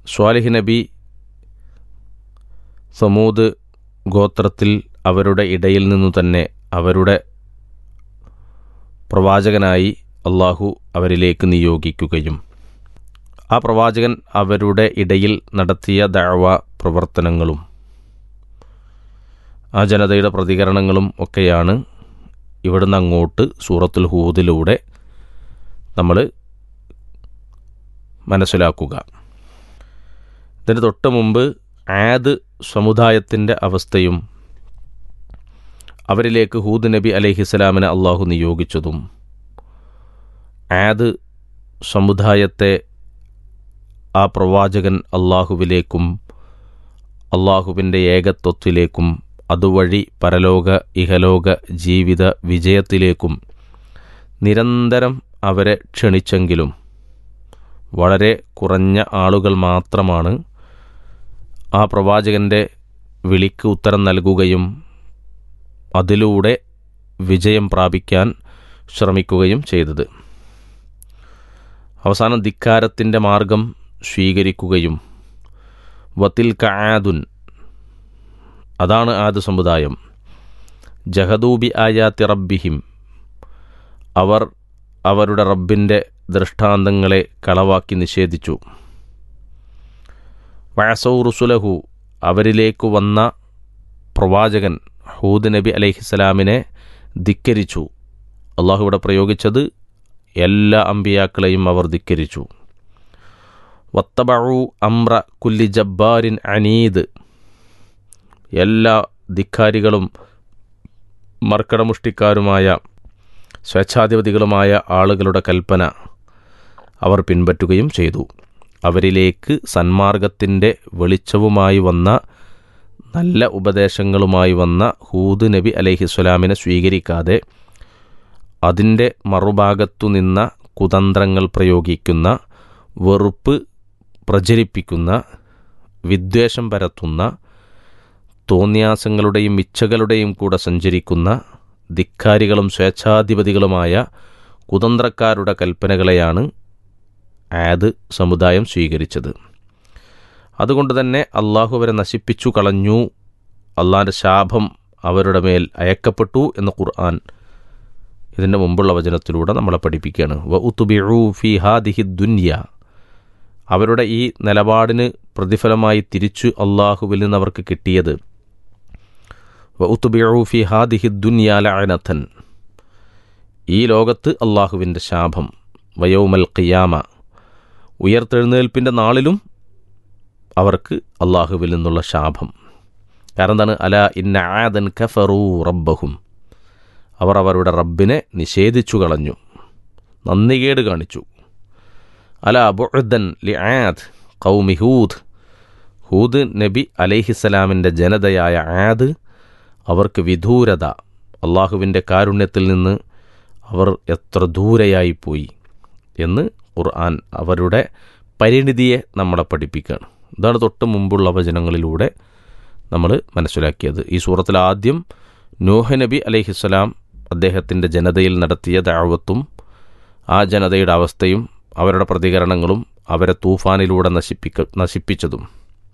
സ്വാലിഹ് നബി സമൂത് ഗോത്രത്തിൽ അവരുടെ ഇടയിൽ നിന്നു തന്നെ അവരുടെ പ്രവാചകനായി അള്ളാഹു അവരിലേക്ക് നിയോഗിക്കുകയും ആ പ്രവാചകൻ അവരുടെ ഇടയിൽ നടത്തിയ ദഅവ പ്രവർത്തനങ്ങളും ആ ജനതയുടെ പ്രതികരണങ്ങളും ഒക്കെയാണ് ഇവിടുന്ന് അങ്ങോട്ട് സൂറത്തുൽ ഹൂദിലൂടെ നമ്മൾ മനസ്സിലാക്കുക ഇതിന് തൊട്ട് മുമ്പ് ആദ് സമുദായത്തിൻ്റെ അവസ്ഥയും അവരിലേക്ക് ഹൂദ് നബി അലഹിസ്സലാമിനെ അള്ളാഹു നിയോഗിച്ചതും ആദ് സമുദായത്തെ ആ പ്രവാചകൻ അള്ളാഹുവിലേക്കും അള്ളാഹുവിൻ്റെ ഏകത്വത്തിലേക്കും അതുവഴി പരലോക ഇഹലോക ജീവിത വിജയത്തിലേക്കും നിരന്തരം അവരെ ക്ഷണിച്ചെങ്കിലും വളരെ കുറഞ്ഞ ആളുകൾ മാത്രമാണ് ആ പ്രവാചകൻ്റെ വിളിക്ക് ഉത്തരം നൽകുകയും അതിലൂടെ വിജയം പ്രാപിക്കാൻ ശ്രമിക്കുകയും ചെയ്തത് അവസാനം ധിക്കാരത്തിൻ്റെ മാർഗം സ്വീകരിക്കുകയും വത്തിൽ ആദുൻ അതാണ് ആദ് സമുദായം ജഹദൂബി ആയാത്തി റബ്ബിഹിം അവർ അവരുടെ റബ്ബിൻ്റെ ദൃഷ്ടാന്തങ്ങളെ കളവാക്കി നിഷേധിച്ചു വയസൗ റുസുലഹു അവരിലേക്കു വന്ന പ്രവാചകൻ ഹൂദ് നബി അലൈഹിസ്സലാമിനെ ധിക്കരിച്ചു അള്ളാഹു ഇവിടെ പ്രയോഗിച്ചത് എല്ലാ അമ്പിയാക്കളെയും അവർ ധിക്കരിച്ചു വത്തബഴു അമ്ര കുല്ലി ജബ്ബാരിൻ അനീദ് എല്ലാ ധിക്കാരികളും മർക്കടമുഷ്ടിക്കാരുമായ സ്വേച്ഛാധിപതികളുമായ ആളുകളുടെ കൽപ്പന അവർ പിൻപറ്റുകയും ചെയ്തു അവരിലേക്ക് സന്മാർഗത്തിൻ്റെ വെളിച്ചവുമായി വന്ന നല്ല ഉപദേശങ്ങളുമായി വന്ന ഹൂദ് നബി അലഹിസ്വലാമിനെ സ്വീകരിക്കാതെ അതിൻ്റെ മറുഭാഗത്തു നിന്ന കുതന്ത്രങ്ങൾ പ്രയോഗിക്കുന്ന വെറുപ്പ് പ്രചരിപ്പിക്കുന്ന വിദ്വേഷം പരത്തുന്ന തോന്യാസങ്ങളുടെയും ഇച്ഛകളുടെയും കൂടെ സഞ്ചരിക്കുന്ന ധിക്കാരികളും സ്വേച്ഛാധിപതികളുമായ കുതന്ത്രക്കാരുടെ കൽപ്പനകളെയാണ് ആദ് സമുദായം സ്വീകരിച്ചത് അതുകൊണ്ട് തന്നെ അള്ളാഹു അവരെ നശിപ്പിച്ചു കളഞ്ഞു അള്ളാഹിൻ്റെ ശാപം അവരുടെ മേൽ അയക്കപ്പെട്ടു എന്ന് ഖുർആൻ ഇതിൻ്റെ മുമ്പുള്ള വചനത്തിലൂടെ നമ്മളെ പഠിപ്പിക്കുകയാണ് വ ഉത്തുബിഴു ഫി ഹാദിഹി ദുന്യ അവരുടെ ഈ നിലപാടിന് പ്രതിഫലമായി തിരിച്ചു അള്ളാഹുവിൽ നിന്ന് അവർക്ക് കിട്ടിയത് വ ഉത്തുബിഴു ഫി ഹാദിഹി ദുന്യ ലഅനഥൻ ഈ ലോകത്ത് അള്ളാഹുവിൻ്റെ ശാപം വയോമൽ ഖിയാമ ഉയർത്തെഴുന്നേൽപ്പിൻ്റെ നാളിലും അവർക്ക് അള്ളാഹുവിൽ നിന്നുള്ള ശാപം കാരണം എന്താണ് അല ഇന്ന ആദൻ കഫറൂ റബ്ബഹും അവർ അവരുടെ റബ്ബിനെ നിഷേധിച്ചു കളഞ്ഞു നന്ദികേട് കാണിച്ചു അല ബുഅദൻ ലി ആദ് കൗമി ഹൂദ് ഹൂദ് നബി അലൈഹിസലാമിൻ്റെ ജനതയായ ആദ് അവർക്ക് വിദൂരത അള്ളാഹുവിൻ്റെ കാരുണ്യത്തിൽ നിന്ന് അവർ എത്ര ദൂരെയായിപ്പോയി എന്ന് ഖുർആൻ അവരുടെ പരിണിതിയെ നമ്മളെ പഠിപ്പിക്കുകയാണ് ഇതാണ് തൊട്ട് മുമ്പുള്ള വചനങ്ങളിലൂടെ നമ്മൾ മനസ്സിലാക്കിയത് ഈ സൂറത്തിൽ ആദ്യം നൂഹ് നബി അലൈഹിസ്സലാം അദ്ദേഹത്തിൻ്റെ ജനതയിൽ നടത്തിയ ദാവത്തും ആ ജനതയുടെ അവസ്ഥയും അവരുടെ പ്രതികരണങ്ങളും അവരെ തൂഫാനിലൂടെ നശിപ്പിക്ക നശിപ്പിച്ചതും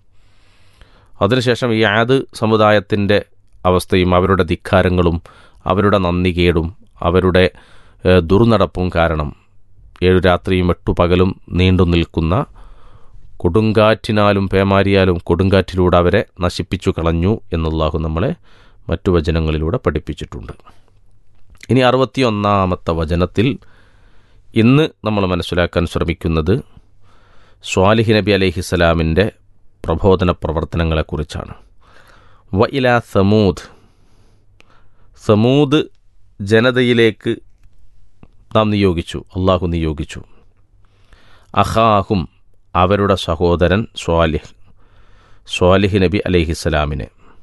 അതിനുശേഷം ഈ ആദ് സമുദായത്തിൻ്റെ അവസ്ഥയും അവരുടെ ധിക്കാരങ്ങളും അവരുടെ നന്ദികേടും അവരുടെ ദുർനടപ്പും കാരണം ഏഴു രാത്രിയും എട്ടു പകലും നീണ്ടു നിൽക്കുന്ന കൊടുങ്കാറ്റിനാലും പേമാരിയാലും കൊടുങ്കാറ്റിലൂടെ അവരെ നശിപ്പിച്ചു കളഞ്ഞു എന്നുള്ളാഹു നമ്മളെ മറ്റു വചനങ്ങളിലൂടെ പഠിപ്പിച്ചിട്ടുണ്ട് ഇനി അറുപത്തിയൊന്നാമത്തെ വചനത്തിൽ ഇന്ന് നമ്മൾ മനസ്സിലാക്കാൻ ശ്രമിക്കുന്നത് സ്വാലിഹ് നബി അലൈഹിസ്സലാമിൻ്റെ പ്രബോധന പ്രവർത്തനങ്ങളെക്കുറിച്ചാണ് വ ഇല സമൂദ് സമൂദ് ജനതയിലേക്ക് നാം നിയോഗിച്ചു അള്ളാഹു നിയോഗിച്ചു അഹാഹും അവരുടെ സഹോദരൻ സ്വാലിഹ് സ്വാലിഹ് നബി അലൈഹിസ്സലാമിനെ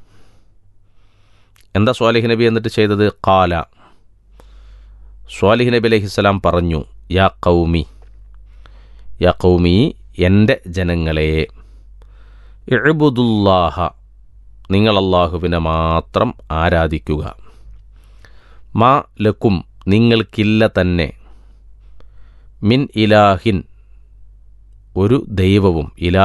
എന്താ സ്വാലിഹ് നബി എന്നിട്ട് ചെയ്തത് കാല സ്വാലിഹ് നബി അലൈഹിസ്സലാം പറഞ്ഞു യാ കൗമി യാ കൗമി എൻ്റെ ജനങ്ങളെ ഇഴുബുദുല്ലാഹ നിങ്ങൾ അള്ളാഹുവിനെ മാത്രം ആരാധിക്കുക മാ ലക്കും നിങ്ങൾക്കില്ല തന്നെ മിൻ ഇലാഹിൻ ഒരു ദൈവവും ഇലാ